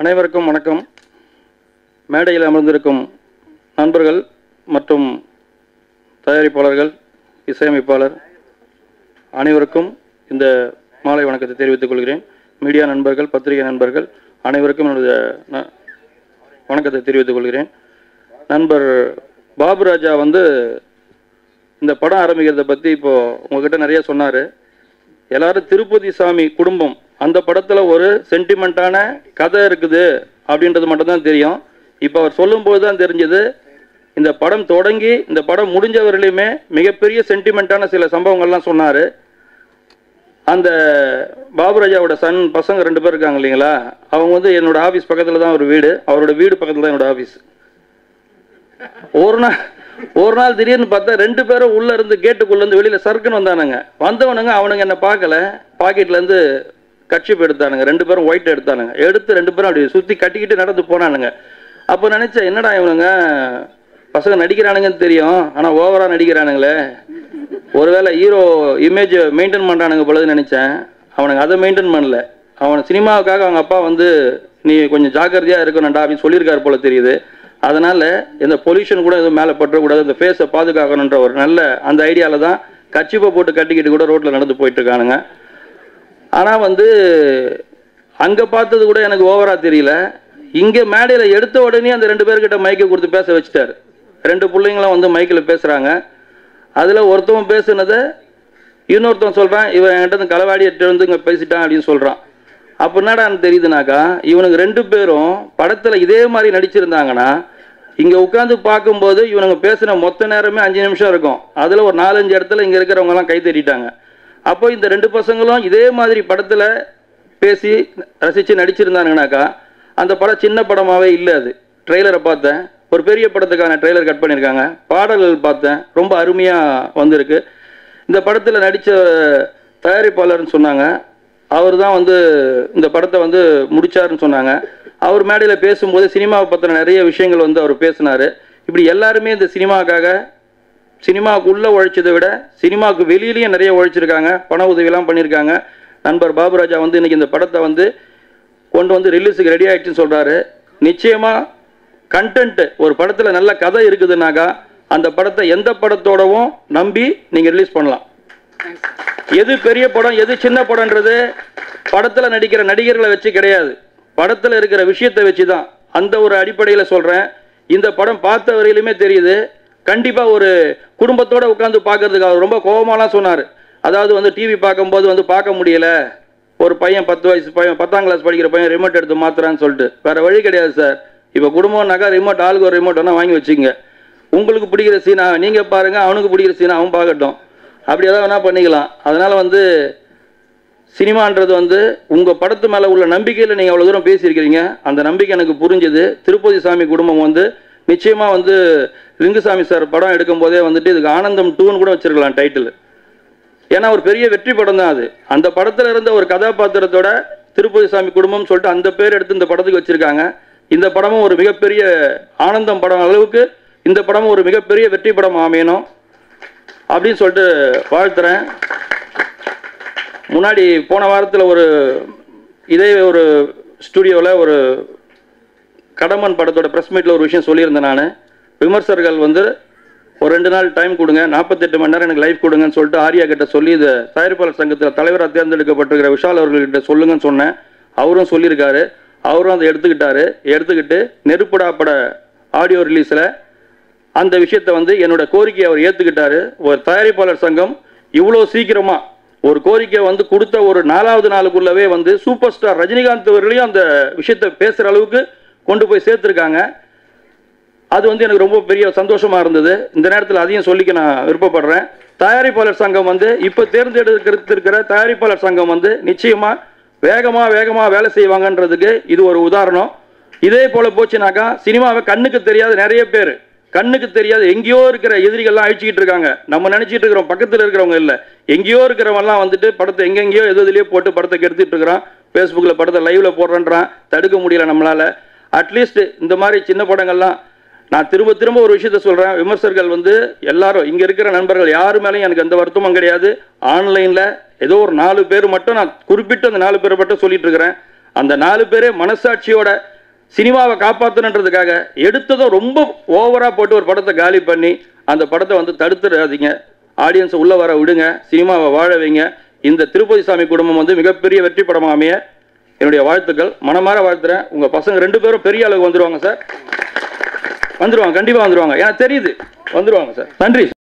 அனைவருக்கும் வணக்கம் மேடையில் அமர்ந்திருக்கும் நண்பர்கள் மற்றும் தயாரிப்பாளர்கள் இசையமைப்பாளர் அனைவருக்கும் இந்த மாலை வணக்கத்தை தெரிவித்துக் கொள்கிறேன் மீடியா நண்பர்கள் பத்திரிகை நண்பர்கள் அனைவருக்கும் என்னுடைய ந- வணக்கத்தை தெரிவித்துக் கொள்கிறேன் நண்பர் பாபு ராஜா வந்து இந்த படம் ஆரம்பிக்கிறத பற்றி இப்போ உங்ககிட்ட நிறைய சொன்னார் எல்லாரும் திருப்பதி சாமி குடும்பம் அந்த படத்துல ஒரு சென்டிமெண்ட்டான கதை இருக்குது அப்படின்றது மட்டும்தான் தெரியும் இப்போ அவர் சொல்லும்போது தான் தெரிஞ்சது இந்த படம் தொடங்கி இந்த படம் முடிஞ்ச வரையிலுமே மிகப்பெரிய சென்டிமெண்ட்டான சில சம்பவங்கள்லாம் சொன்னார் அந்த பாபுராஜாவோட சன் பசங்க ரெண்டு பேர் இருக்காங்க இல்லைங்களா அவங்க வந்து என்னோட ஆஃபீஸ் பக்கத்தில் தான் ஒரு வீடு அவரோட வீடு பக்கத்தில் தான் என்னோட ஆஃபீஸ் ஒரு நாள் ஒரு நாள் திடீர்னு பார்த்தா ரெண்டு பேரும் உள்ள இருந்து கேட்டுக்குள்ள இருந்து வெளியில சறுக்குன்னு வந்தானுங்க வந்தவனுங்க அவனுங்க என்ன பார்க்கல பாக்கெட்ல இருந்து கட்சிப் எடுத்தானுங்க ரெண்டு பேரும் ஒயிட் எடுத்தானுங்க எடுத்து ரெண்டு பேரும் அப்படி சுத்தி கட்டிக்கிட்டு நடந்து போனானுங்க அப்போ நினைச்சேன் என்னடா இவனுங்க பசங்க நடிக்கிறானுங்கன்னு தெரியும் ஆனா ஓவரா நடிக்கிறானுங்களே ஒருவேளை ஹீரோ இமேஜ் மெயின்டைன் பண்றானுங்க பொழுது நினைச்சேன் அவனுங்க அதை மெயின்டைன் பண்ணல அவன் சினிமாவுக்காக அவங்க அப்பா வந்து நீ கொஞ்சம் ஜாக்கிரதையா இருக்கணும்டா அப்படின்னு சொல்லியிருக்காரு போல தெரியுது அதனால இந்த பொல்யூஷன் கூட எதுவும் மேலே பற்றக்கூடாது இந்த ஃபேஸை பாதுகாக்கணுன்ற ஒரு நல்ல அந்த ஐடியால தான் கச்சிப்பை போட்டு கட்டிக்கிட்டு கூட ரோட்ல நடந்து போயிட்டு இருக்கானுங்க ஆனா வந்து அங்க பார்த்தது கூட எனக்கு ஓவரா தெரியல இங்க மேடையில எடுத்த உடனே அந்த ரெண்டு பேர்கிட்ட மைக்கை கொடுத்து பேச வச்சுட்டாரு ரெண்டு பிள்ளைங்களும் வந்து மைக்கில் பேசுறாங்க அதுல ஒருத்தவன் பேசுனதை இன்னொருத்தன் சொல்றான் இவன் என்கிட்ட இருந்து களவாடி எடுத்து வந்து இங்க பேசிட்டான் அப்படின்னு சொல்றான் அப்ப என்னடான்னு தெரியுதுனாக்கா இவனுக்கு ரெண்டு பேரும் படத்துல இதே மாதிரி நடிச்சிருந்தாங்கன்னா இங்க உட்காந்து பார்க்கும்போது இவனுங்க பேசின மொத்த நேரமே அஞ்சு நிமிஷம் இருக்கும் அதுல ஒரு நாலஞ்சு இடத்துல இங்க இருக்கிறவங்க எல்லாம் கை தட்டிட்டாங்க அப்போ இந்த ரெண்டு பசங்களும் இதே மாதிரி படத்துல பேசி ரசிச்சு நடிச்சிருந்தானுங்கனாக்கா அந்த படம் சின்ன படமாவே இல்லை அது ட்ரெய்லரை பார்த்தேன் ஒரு பெரிய படத்துக்கான ட்ரெய்லர் கட் பண்ணியிருக்காங்க பாடல்கள் பார்த்தேன் ரொம்ப அருமையா வந்திருக்கு இந்த படத்துல நடிச்ச தயாரிப்பாளர்னு சொன்னாங்க அவர் தான் வந்து இந்த படத்தை வந்து முடிச்சாருன்னு சொன்னாங்க அவர் மேடையில் பேசும்போது சினிமாவை பற்றின நிறைய விஷயங்கள் வந்து அவர் பேசினாரு இப்படி எல்லாருமே இந்த சினிமாவுக்காக சினிமாவுக்கு உள்ள உழைச்சதை விட சினிமாவுக்கு வெளியிலயும் நிறைய உழைச்சிருக்காங்க பண உதவியெல்லாம் பண்ணியிருக்காங்க நண்பர் பாபுராஜா வந்து இன்னைக்கு இந்த படத்தை வந்து கொண்டு வந்து ரிலீஸுக்கு ரெடி ஆயிடுச்சுன்னு சொல்றாரு நிச்சயமா கண்டென்ட் ஒரு படத்துல நல்ல கதை இருக்குதுன்னாக்கா அந்த படத்தை எந்த படத்தோடவும் நம்பி நீங்க ரிலீஸ் பண்ணலாம் எது பெரிய படம் எது சின்ன படம்ன்றது படத்துல நடிக்கிற நடிகர்களை வச்சு கிடையாது படத்துல இருக்கிற விஷயத்தை வச்சு தான் அந்த ஒரு அடிப்படையில் சொல்றேன் இந்த படம் பார்த்த வரையிலுமே தெரியுது கண்டிப்பா ஒரு குடும்பத்தோட உட்காந்து பார்க்கறதுக்கு அவர் ரொம்ப கோபமாலாம் சொன்னார் அதாவது வந்து டிவி பார்க்கும்போது வந்து பார்க்க முடியல ஒரு பையன் பத்து வயசு பையன் பத்தாம் கிளாஸ் படிக்கிற பையன் ரிமோட் எடுத்து மாத்துறான்னு சொல்லிட்டு வேற வழி கிடையாது சார் இப்போ குடும்பம்னாக்கா ரிமோட் ஆளுக்கு ஒரு ரிமோட் வேணா வாங்கி வச்சுங்க உங்களுக்கு பிடிக்கிற சீனா நீங்க பாருங்க அவனுக்கு பிடிக்கிற சீனா அவன் பார்க்கட்டும் அப்படி ஏதாவது வேணா பண்ணிக்கலாம் அதனால வந்து சினிமான்றது வந்து உங்க படத்து மேல உள்ள நம்பிக்கையில நீங்க அவ்வளவு தூரம் பேசியிருக்கிறீங்க அந்த நம்பிக்கை எனக்கு புரிஞ்சுது திருப்பதி சாமி குடும்பம் வந்து நிச்சயமா வந்து லிங்குசாமி சார் படம் எடுக்கும் போதே வந்துட்டு இதுக்கு ஆனந்தம் டூன்னு கூட வச்சிருக்கலாம் டைட்டில் ஏன்னா ஒரு பெரிய வெற்றி படம் தான் அது அந்த படத்துல இருந்த ஒரு கதாபாத்திரத்தோட திருப்பதி சாமி குடும்பம் சொல்லிட்டு அந்த பேர் எடுத்து இந்த படத்துக்கு வச்சிருக்காங்க இந்த படமும் ஒரு மிகப்பெரிய ஆனந்தம் படம் அளவுக்கு இந்த படமும் ஒரு மிகப்பெரிய வெற்றி படம் அமையணும் அப்படின்னு சொல்லிட்டு வாழ்த்துறேன் முன்னாடி போன வாரத்தில் ஒரு இதே ஒரு ஸ்டுடியோவில் ஒரு கடமன் படத்தோட ப்ரெஸ் மீட்டில் ஒரு விஷயம் சொல்லியிருந்தேன் நான் விமர்சகர்கள் வந்து ஒரு ரெண்டு நாள் டைம் கொடுங்க நாற்பத்தெட்டு மணி நேரம் எனக்கு லைஃப் கொடுங்கன்னு சொல்லிட்டு ஆர்யா கிட்ட சொல்லி இது தயாரிப்பாளர் சங்கத்தில் தலைவராக தேர்ந்தெடுக்கப்பட்டிருக்கிற விஷால் அவர்கள்கிட்ட சொல்லுங்கன்னு சொன்னேன் அவரும் சொல்லியிருக்காரு அவரும் அதை எடுத்துக்கிட்டாரு எடுத்துக்கிட்டு நெருப்புடா பட ஆடியோ ரிலீஸில் அந்த விஷயத்தை வந்து என்னோட கோரிக்கையை அவர் ஏற்றுக்கிட்டாரு ஒரு தயாரிப்பாளர் சங்கம் இவ்வளோ சீக்கிரமா ஒரு கோரிக்கை வந்து கொடுத்த ஒரு நாலாவது நாளுக்குள்ளவே வந்து சூப்பர் ஸ்டார் ரஜினிகாந்த் அவர்களையும் அந்த விஷயத்தை பேசுகிற அளவுக்கு கொண்டு போய் சேர்த்துருக்காங்க அது வந்து எனக்கு ரொம்ப பெரிய சந்தோஷமா இருந்தது இந்த நேரத்தில் அதையும் சொல்லிக்க நான் விருப்பப்படுறேன் தயாரிப்பாளர் சங்கம் வந்து இப்போ தேர்ந்தெடுத்திருக்கிற தயாரிப்பாளர் சங்கம் வந்து நிச்சயமா வேகமா வேகமா வேலை செய்வாங்கன்றதுக்கு இது ஒரு உதாரணம் இதே போல போச்சுனாக்கா சினிமாவை கண்ணுக்கு தெரியாத நிறைய பேர் கண்ணுக்கு தெரியாத எங்கேயோ இருக்கிற எதிரிகள்லாம் அழிச்சிக்கிட்டு இருக்காங்க நம்ம நினைச்சிட்டு இருக்கிறோம் பக்கத்தில் இருக்கிறவங்க இல்லை எங்கேயோ இருக்கிறவன்லாம் வந்துட்டு படத்தை எங்கெங்கேயோ எது எதுலயோ போட்டு படத்தை கெடுத்துட்டு இருக்கிறான் ஃபேஸ்புக்கில் படத்தை லைவ்ல போடுறேன்றான் தடுக்க முடியல நம்மளால அட்லீஸ்ட் இந்த மாதிரி சின்ன படங்கள்லாம் நான் திரும்ப திரும்ப ஒரு விஷயத்த சொல்றேன் விமர்சகர்கள் வந்து எல்லாரும் இங்க இருக்கிற நண்பர்கள் யாரு மேலேயும் எனக்கு எந்த வருத்தமும் கிடையாது ஆன்லைன்ல ஏதோ ஒரு நாலு பேர் மட்டும் நான் குறிப்பிட்டு அந்த நாலு பேரை மட்டும் சொல்லிட்டு இருக்கிறேன் அந்த நாலு பேரே மனசாட்சியோட சினிமாவை காப்பாற்றணுன்றதுக்காக எடுத்ததும் ரொம்ப ஓவராக போட்டு ஒரு படத்தை காலி பண்ணி அந்த படத்தை வந்து தடுத்துடாதீங்க ஆடியன்ஸை உள்ளே வர விடுங்க சினிமாவை வாழ வைங்க இந்த திருப்பதி சாமி குடும்பம் வந்து மிகப்பெரிய வெற்றி படமாக அமைய என்னுடைய வாழ்த்துக்கள் மனமார வாழ்த்துறேன் உங்கள் பசங்க ரெண்டு பேரும் பெரிய அளவுக்கு வந்துருவாங்க சார் வந்துருவாங்க கண்டிப்பாக வந்துருவாங்க எனக்கு தெரியுது வந்துருவாங்க சார் நன்றி